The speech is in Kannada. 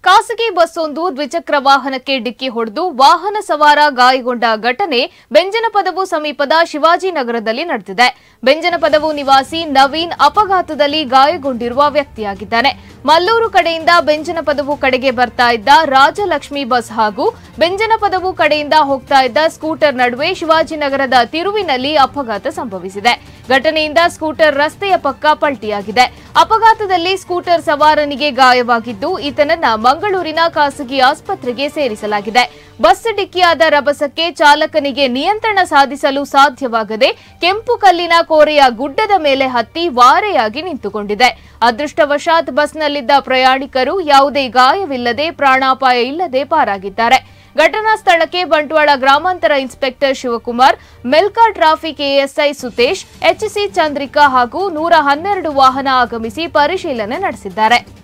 ಖಾಸಗಿ ಬಸ್ಸೊಂದು ದ್ವಿಚಕ್ರ ವಾಹನಕ್ಕೆ ಡಿಕ್ಕಿ ಹೊಡೆದು ವಾಹನ ಸವಾರ ಗಾಯಗೊಂಡ ಘಟನೆ ಬೆಂಜನಪದವು ಸಮೀಪದ ಶಿವಾಜಿನಗರದಲ್ಲಿ ನಡೆದಿದೆ ಬೆಂಜನಪದವು ನಿವಾಸಿ ನವೀನ್ ಅಪಘಾತದಲ್ಲಿ ಗಾಯಗೊಂಡಿರುವ ವ್ಯಕ್ತಿಯಾಗಿದ್ದಾನೆ ಮಲ್ಲೂರು ಕಡೆಯಿಂದ ಬೆಂಜನಪದವು ಕಡೆಗೆ ಬರ್ತಾ ಇದ್ದ ರಾಜಲಕ್ಷ್ಮಿ ಬಸ್ ಹಾಗೂ ಬೆಂಜನಪದವು ಕಡೆಯಿಂದ ಹೋಗ್ತಾ ಇದ್ದ ಸ್ಕೂಟರ್ ನಡುವೆ ಶಿವಾಜಿನಗರದ ತಿರುವಿನಲ್ಲಿ ಅಪಘಾತ ಸಂಭವಿಸಿದೆ ಘಟನೆಯಿಂದ ಸ್ಕೂಟರ್ ರಸ್ತೆಯ ಪಕ್ಕ ಪಲ್ಟಿಯಾಗಿದೆ ಅಪಘಾತದಲ್ಲಿ ಸ್ಕೂಟರ್ ಸವಾರನಿಗೆ ಗಾಯವಾಗಿದ್ದು ಈತನನ್ನ ಮಂಗಳೂರಿನ ಖಾಸಗಿ ಆಸ್ಪತ್ರೆಗೆ ಸೇರಿಸಲಾಗಿದೆ ಬಸ್ ಡಿಕ್ಕಿಯಾದ ರಭಸಕ್ಕೆ ಚಾಲಕನಿಗೆ ನಿಯಂತ್ರಣ ಸಾಧಿಸಲು ಸಾಧ್ಯವಾಗದೆ ಕೆಂಪು ಕಲ್ಲಿನ ಕೋರೆಯ ಗುಡ್ಡದ ಮೇಲೆ ಹತ್ತಿ ವಾರೆಯಾಗಿ ನಿಂತುಕೊಂಡಿದೆ ಅದೃಷ್ಟವಶಾತ್ ಬಸ್ನಲ್ಲಿದ್ದ ಪ್ರಯಾಣಿಕರು ಯಾವುದೇ ಗಾಯವಿಲ್ಲದೆ ಪ್ರಾಣಾಪಾಯ ಇಲ್ಲದೆ ಪಾರಾಗಿದ್ದಾರೆ ಘಟನಾ ಸ್ಥಳಕ್ಕೆ ಬಂಟ್ವಾಳ ಗ್ರಾಮಾಂತರ ಇನ್ಸ್ಪೆಕ್ಟರ್ ಶಿವಕುಮಾರ್ ಮೆಲ್ಕಾ traffic ASI Sutesh HC Chandrika ಹಾಗೂ ನೂರ ಹನ್ನೆರಡು ವಾಹನ ಆಗಮಿಸಿ ಪರಿಶೀಲನೆ ನಡೆಸಿದ್ದಾರೆ